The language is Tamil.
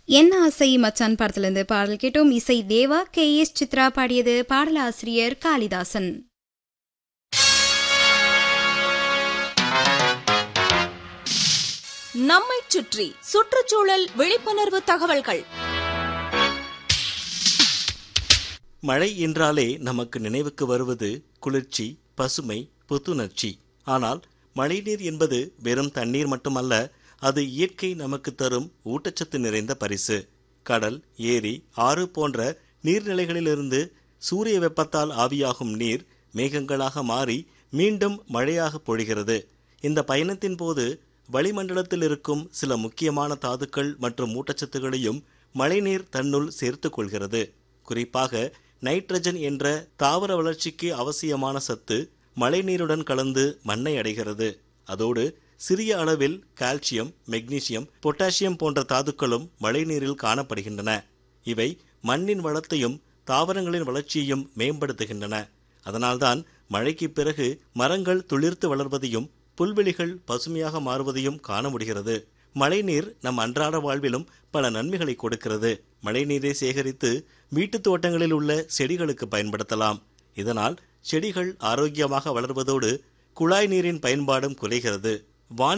என்ன ஆசை மச்சான் படத்திலிருந்து பாடல் கேட்டோம் இசை தேவா கே எஸ் சித்ரா பாடியது பாடலாசிரியர் காளிதாசன் நம்மைச் சுற்றி சுற்றுச்சூழல் விழிப்புணர்வு தகவல்கள் மழை என்றாலே நமக்கு நினைவுக்கு வருவது குளிர்ச்சி பசுமை புத்துணர்ச்சி ஆனால் மழைநீர் என்பது வெறும் தண்ணீர் மட்டுமல்ல அது இயற்கை நமக்கு தரும் ஊட்டச்சத்து நிறைந்த பரிசு கடல் ஏரி ஆறு போன்ற நீர்நிலைகளிலிருந்து சூரிய வெப்பத்தால் ஆவியாகும் நீர் மேகங்களாக மாறி மீண்டும் மழையாக பொழிகிறது இந்த பயணத்தின் போது வளிமண்டலத்தில் இருக்கும் சில முக்கியமான தாதுக்கள் மற்றும் ஊட்டச்சத்துகளையும் மழைநீர் தன்னுள் சேர்த்துக் கொள்கிறது குறிப்பாக நைட்ரஜன் என்ற தாவர வளர்ச்சிக்கு அவசியமான சத்து மழைநீருடன் கலந்து மண்ணை அடைகிறது அதோடு சிறிய அளவில் கால்சியம் மெக்னீசியம் பொட்டாசியம் போன்ற தாதுக்களும் மழைநீரில் காணப்படுகின்றன இவை மண்ணின் வளத்தையும் தாவரங்களின் வளர்ச்சியையும் மேம்படுத்துகின்றன அதனால்தான் மழைக்கு பிறகு மரங்கள் துளிர்த்து வளர்வதையும் புல்வெளிகள் பசுமையாக மாறுவதையும் காண முடிகிறது மழைநீர் நம் அன்றாட வாழ்விலும் பல நன்மைகளை கொடுக்கிறது மழைநீரை சேகரித்து வீட்டுத் தோட்டங்களில் உள்ள செடிகளுக்கு பயன்படுத்தலாம் இதனால் செடிகள் ஆரோக்கியமாக வளர்வதோடு குழாய் நீரின் பயன்பாடும் குறைகிறது வானி